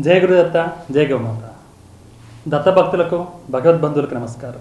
జయ గురుదత్త జయ గోమాత దత్తభక్తులకు భగవద్బంధువులకు నమస్కారం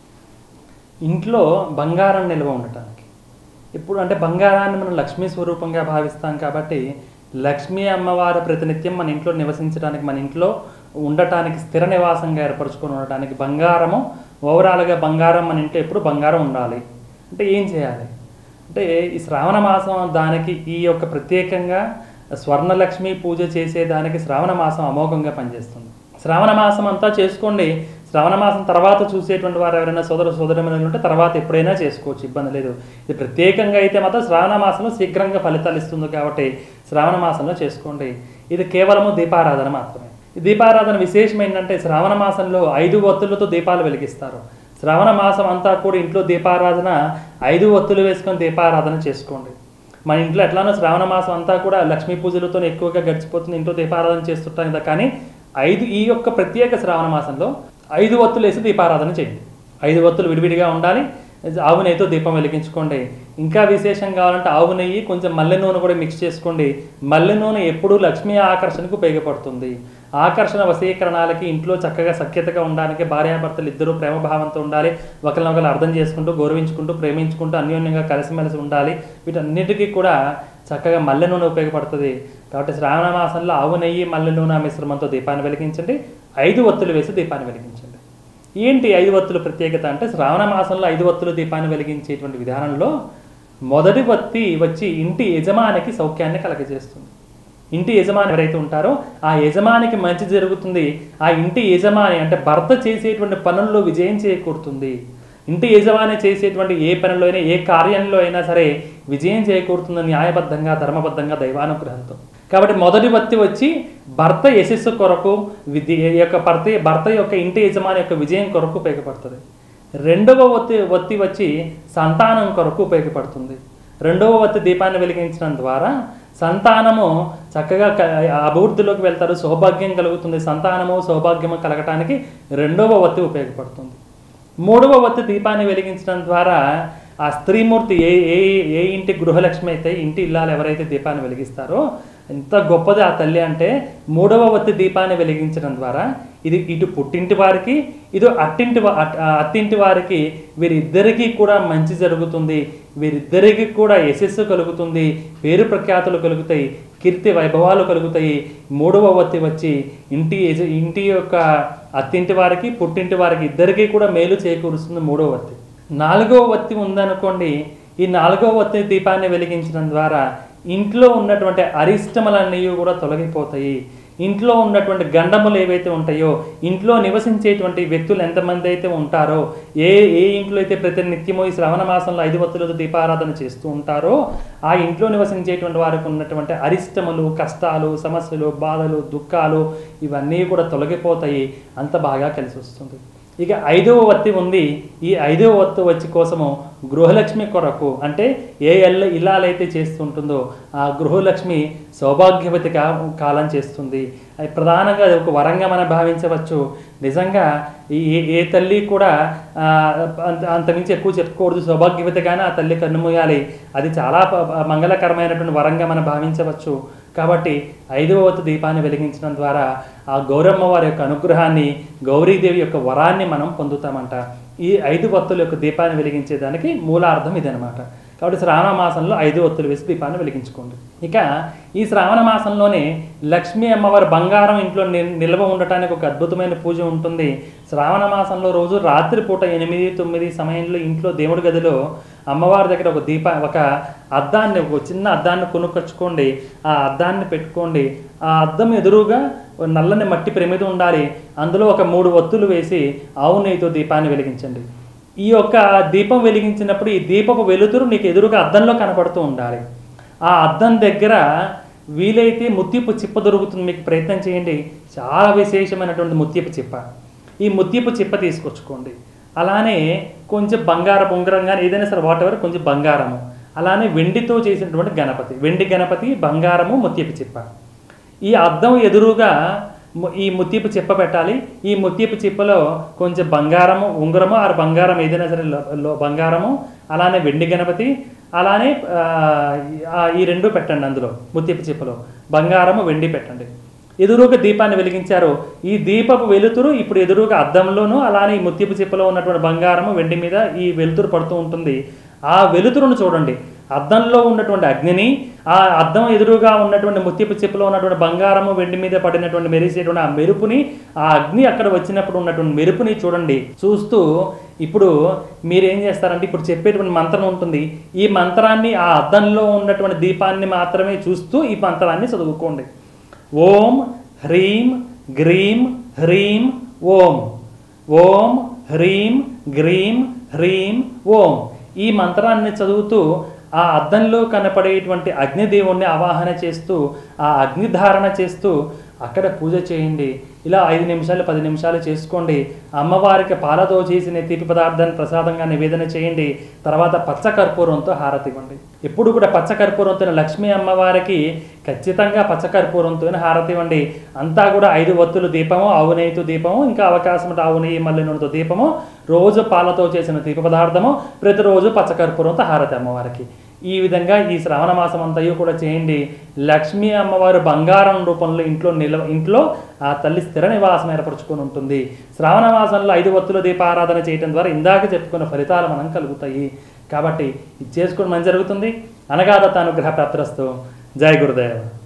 ఇంట్లో బంగారం నిల్వ ఉండటానికి ఇప్పుడు అంటే బంగారాన్ని మనం లక్ష్మీ స్వరూపంగా భావిస్తాం కాబట్టి లక్ష్మీ అమ్మవారు ప్రతినిత్యం మన ఇంట్లో నివసించడానికి మన ఇంట్లో ఉండటానికి స్థిర నివాసంగా ఏర్పరచుకొని ఉండటానికి బంగారము ఓవరాల్గా బంగారం మన ఇంట్లో ఎప్పుడు బంగారం ఉండాలి అంటే ఏం చేయాలి అంటే ఈ శ్రావణ మాసం దానికి ఈ యొక్క ప్రత్యేకంగా స్వర్ణలక్ష్మి పూజ చేసేదానికి శ్రావణ మాసం అమోఘంగా పనిచేస్తుంది శ్రావణ మాసం అంతా చేసుకోండి శ్రావణ మాసం తర్వాత చూసేటువంటి వారు ఎవరైనా సోదర సోదరులు ఉంటే తర్వాత ఎప్పుడైనా చేసుకోవచ్చు ఇబ్బంది లేదు ఇది ప్రత్యేకంగా అయితే మాత్రం శ్రావణ మాసంలో శీఘ్రంగా ఫలితాలు ఇస్తుంది కాబట్టి శ్రావణ మాసంలో చేసుకోండి ఇది కేవలము దీపారాధన మాత్రమే ఈ దీపారాధన విశేషం ఏంటంటే శ్రావణ మాసంలో ఐదు ఒత్తులతో దీపాలు వెలిగిస్తారు శ్రావణ మాసం అంతా కూడా ఇంట్లో దీపారాధన ఐదు ఒత్తులు వేసుకొని దీపారాధన చేసుకోండి మన ఇంట్లో ఎట్లానో శ్రావణ మాసం అంతా కూడా లక్ష్మీ పూజలతో ఎక్కువగా గడిచిపోతుంది ఇంట్లో దీపారాధన చేస్తుంటాం కదా కానీ ఐదు ఈ యొక్క ప్రత్యేక శ్రావణ మాసంలో ఐదు ఒత్తులు వేసి దీపారాధన చేయండి ఐదు ఒత్తులు విడివిడిగా ఉండాలి ఆవు నెయ్యితో దీపం వెలిగించుకోండి ఇంకా విశేషం కావాలంటే ఆవు నెయ్యి కొంచెం మల్లె నూనె కూడా మిక్స్ చేసుకోండి మల్లె నూనె ఎప్పుడూ లక్ష్మీ ఆకర్షణకు ఉపయోగపడుతుంది ఆకర్షణ వశీకరణాలకి ఇంట్లో చక్కగా సఖ్యతగా ఉండడానికి భార్యాభర్తలు ఇద్దరూ ప్రేమభావంతో ఉండాలి ఒకరినొకరు అర్థం చేసుకుంటూ గౌరవించుకుంటూ ప్రేమించుకుంటూ అన్యోన్యంగా కలిసిమెలిసి ఉండాలి వీటన్నిటికీ కూడా చక్కగా మల్లె నూనె ఉపయోగపడుతుంది కాబట్టి శ్రావణ మాసంలో ఆవు నెయ్యి మల్లె నూనె మిశ్రమంతో దీపాన్ని వెలిగించండి ఐదు ఒత్తులు వేసి దీపాన్ని వెలిగించండి ఏంటి ఐదు ఒత్తుల ప్రత్యేకత అంటే శ్రావణ మాసంలో ఐదు ఒత్తులు దీపాన్ని వెలిగించేటువంటి విధానంలో మొదటి వత్తి వచ్చి ఇంటి యజమానికి సౌఖ్యాన్ని కలగజేస్తుంది ఇంటి యజమాని ఎవరైతే ఉంటారో ఆ యజమానికి మంచి జరుగుతుంది ఆ ఇంటి యజమాని అంటే భర్త చేసేటువంటి పనుల్లో విజయం చేకూరుతుంది ఇంటి యజమాని చేసేటువంటి ఏ పనిలో అయినా ఏ కార్యంలో అయినా సరే విజయం చేకూరుతుంది న్యాయబద్ధంగా ధర్మబద్ధంగా దైవానుగ్రహంతో కాబట్టి మొదటి వత్తి వచ్చి భర్త యశస్సు కొరకు విధి యొక్క భర్త భర్త యొక్క ఇంటి యజమాని యొక్క విజయం కొరకు ఉపయోగపడుతుంది రెండవ ఒత్తి ఒత్తి వచ్చి సంతానం కొరకు ఉపయోగపడుతుంది రెండవ ఒత్తి దీపాన్ని వెలిగించడం ద్వారా సంతానము చక్కగా క- అభివృద్ధిలోకి వెళ్తారు సౌభాగ్యం కలుగుతుంది సంతానము సౌభాగ్యము కలగటానికి రెండవ ఒత్తి ఉపయోగపడుతుంది మూడవ ఒత్తి దీపాన్ని వెలిగించడం ద్వారా ఆ స్త్రీమూర్తి ఏ ఏ ఏ ఇంటి గృహలక్ష్మి అయితే ఇంటి ఇల్లాలు ఎవరైతే దీపాన్ని వెలిగిస్తారో ఎంత గొప్పది ఆ తల్లి అంటే మూడవ ఒత్తి దీపాన్ని వెలిగించడం ద్వారా ఇది ఇటు పుట్టింటి వారికి ఇటు అట్టింటి వా- అట్- ఆ అత్తింటి వారికి వీరిద్దరికీ కూడా మంచి జరుగుతుంది వీరిద్దరికీ కూడా యశస్సు కలుగుతుంది పేరు ప్రఖ్యాతులు కలుగుతాయి కీర్తి వైభవాలు కలుగుతాయి మూడవ ఒత్తి వచ్చి ఇంటి యజ- ఇంటి యొక్క అత్తింటి వారికి పుట్టింటి వారికి ఇద్దరికీ కూడా మేలు చేకూరుస్తుంది మూడవ ఒత్తి నాలుగవ ఒత్తి ఉందనుకోండి ఈ నాలుగవ ఒత్తి దీపాన్ని వెలిగించడం ద్వారా ఇంట్లో ఉన్నటువంటి అరిష్టములన్నీ కూడా తొలగిపోతాయి ఇంట్లో ఉన్నటువంటి గండములు ఏవైతే ఉంటాయో ఇంట్లో నివసించేటువంటి వ్యక్తులు ఎంతమంది అయితే ఉంటారో ఏ ఏ ఇంట్లో అయితే ప్రతి నిత్యము ఈ శ్రవణ మాసంలో ఐదు వత్తులతో దీపారాధన చేస్తూ ఉంటారో ఆ ఇంట్లో నివసించేటువంటి వారికి ఉన్నటువంటి అరిష్టములు కష్టాలు సమస్యలు బాధలు దుఃఖాలు ఇవన్నీ కూడా తొలగిపోతాయి అంత బాగా కలిసి వస్తుంది ఇక ఐదవ వత్తి ఉంది ఈ ఐదవ వత్తు వచ్చి కోసము గృహలక్ష్మి కొరకు అంటే ఏ ఎల్ల ఇల్లాలైతే చేస్తుంటుందో ఆ గృహలక్ష్మి సౌభాగ్యవతి కా కాలం చేస్తుంది అది ప్రధానంగా అది ఒక వరంగా మనం భావించవచ్చు నిజంగా ఈ ఏ- ఏ తల్లి కూడా ఆ, అంత అంతమించి ఎక్కువ చెప్పుకోకూడదు సౌభాగ్యవతిగానే ఆ తల్లి కన్నుమూయాలి అది చాలా ప- ప- మంగళకరమైనటువంటి వరంగా మనం భావించవచ్చు కాబట్టి ఐదవ వత్తు దీపాన్ని వెలిగించడం ద్వారా ఆ గౌరమ్మ వారి యొక్క అనుగ్రహాన్ని గౌరీదేవి యొక్క వరాన్ని మనం పొందుతామంట ఈ ఐదు వత్తుల యొక్క దీపాన్ని వెలిగించేదానికి మూలార్థం ఇదనమాట కాబట్టి శ్రావణ మాసంలో ఐదు ఒత్తులు వేసి దీపాన్ని వెలిగించుకోండి ఇక ఈ శ్రావణ మాసంలోనే లక్ష్మీ అమ్మవారి బంగారం ఇంట్లో ని- నిల్వ ఉండటానికి ఒక అద్భుతమైన పూజ ఉంటుంది శ్రావణ మాసంలో రోజు రాత్రిపూట ఎనిమిది తొమ్మిది సమయంలో ఇంట్లో దేవుడి గదిలో అమ్మవారి దగ్గర ఒక దీప ఒక అద్దాన్ని ఒక చిన్న అద్దాన్ని కొనుక్కొచ్చుకోండి ఆ అద్దాన్ని పెట్టుకోండి ఆ అద్దం ఎదురుగా ఓ నల్లని మట్టి ప్రమిద ఉండాలి అందులో ఒక మూడు ఒత్తులు వేసి ఆవు నెయ్యితో దీపాన్ని వెలిగించండి ఈ యొక్క దీపం వెలిగించినప్పుడు ఈ దీపపు వెలుతురు నీకు ఎదురుగా అద్దంలో కనపడుతూ ఉండాలి ఆ అద్దం దగ్గర వీలైతే ముత్యపు చిప్ప దొరుకుతుంది మీకు ప్రయత్నం చేయండి చాలా విశేషమైనటువంటి ముత్యపు చిప్ప ఈ ముత్యపు చిప్ప తీసుకొచ్చుకోండి అలానే కొంచెం బంగారపు ఉంగరం కానీ ఏదైనా సరే వాట్ ఎవర్ కొంచెం బంగారము అలానే వెండితో చేసినటువంటి గణపతి వెండి గణపతి బంగారము ముత్యపు చిప్ప ఈ అద్దం ఎదురుగా ము- ఈ ముత్యపు చిప్ప పెట్టాలి ఈ ముత్యపు చిప్పలో కొంచెం బంగారము ఉంగరము ఆరు బంగారం ఏదైనా సరే లో- లో- బంగారము అలానే వెండి గణపతి అలానే ఆ, ఈ- ఆ, ఈ రెండు పెట్టండి అందులో ముత్యపు చిప్పలో బంగారము వెండి పెట్టండి ఎదురుగా దీపాన్ని వెలిగించారు ఈ దీపపు వెలుతురు ఇప్పుడు ఎదురుగా అద్దంలోనూ అలానే ఈ ముత్యపు చిప్పలో ఉన్నటువంటి బంగారము వెండి మీద ఈ వెలుతురు పడుతూ ఉంటుంది ఆ వెలుతురును చూడండి అద్దంలో ఉన్నటువంటి అగ్నిని ఆ అద్దం ఎదురుగా ఉన్నటువంటి ముత్యపు చిప్పలో ఉన్నటువంటి బంగారము వెండి మీద పడినటువంటి మెరిసేటువంటి ఆ మెరుపుని ఆ అగ్ని అక్కడ వచ్చినప్పుడు ఉన్నటువంటి మెరుపుని చూడండి చూస్తూ ఇప్పుడు మీరు ఏం చేస్తారంటే ఇప్పుడు చెప్పేటువంటి మంత్రం ఉంటుంది ఈ మంత్రాన్ని ఆ అద్దంలో ఉన్నటువంటి దీపాన్ని మాత్రమే చూస్తూ ఈ మంత్రాన్ని చదువుకోండి ఓం హ్రీం గ్రీం హ్రీం ఓం ఓం హ్రీం గ్రీం హ్రీం ఓం ఈ మంత్రాన్ని చదువుతూ ఆ అద్దంలో కనపడేటువంటి అగ్నిదేవుణ్ణి ఆవాహన చేస్తూ ఆ అగ్నిధారణ చేస్తూ అక్కడ పూజ చేయండి ఇలా ఐదు నిమిషాలు పది నిమిషాలు చేసుకోండి అమ్మవారికి పాలతో చేసిన తీపి పదార్థాన్ని ప్రసాదంగా నివేదన చేయండి తర్వాత పచ్చ కర్పూరంతో హారతి ఇవ్వండి ఎప్పుడు కూడా పచ్చ కర్పూరంతో లక్ష్మీ అమ్మవారికి ఖచ్చితంగా పచ్చ కర్పూరంతో హారతి ఇవ్వండి అంతా కూడా ఐదు ఒత్తులు దీపము ఆవు నెయ్యితో దీపము ఇంకా అవకాశం ఉంటే ఆవు నెయ్యి మల్లె నూనెతో దీపము రోజు పాలతో చేసిన తీపి పదార్థము ప్రతిరోజు పచ్చ కర్పూరంతో హారతి అమ్మవారికి ఈ విధంగా ఈ శ్రావణ మాసం అంతయు కూడా చేయండి లక్ష్మీ అమ్మవారు బంగారం రూపంలో ఇంట్లో నిలవ ఇంట్లో ఆ తల్లి స్థిర నివాసం ఏర్పరచుకొని ఉంటుంది శ్రావణ మాసంలో ఐదు ఒత్తుల దీపారాధన చేయడం ద్వారా ఇందాక చెప్పుకున్న ఫలితాలు మనం కలుగుతాయి కాబట్టి ఇది చేసుకుని మంచి జరుగుతుంది అనగాదత్త అనుగ్రహ ప్రాప్తిరస్తు జయ గురుదేవ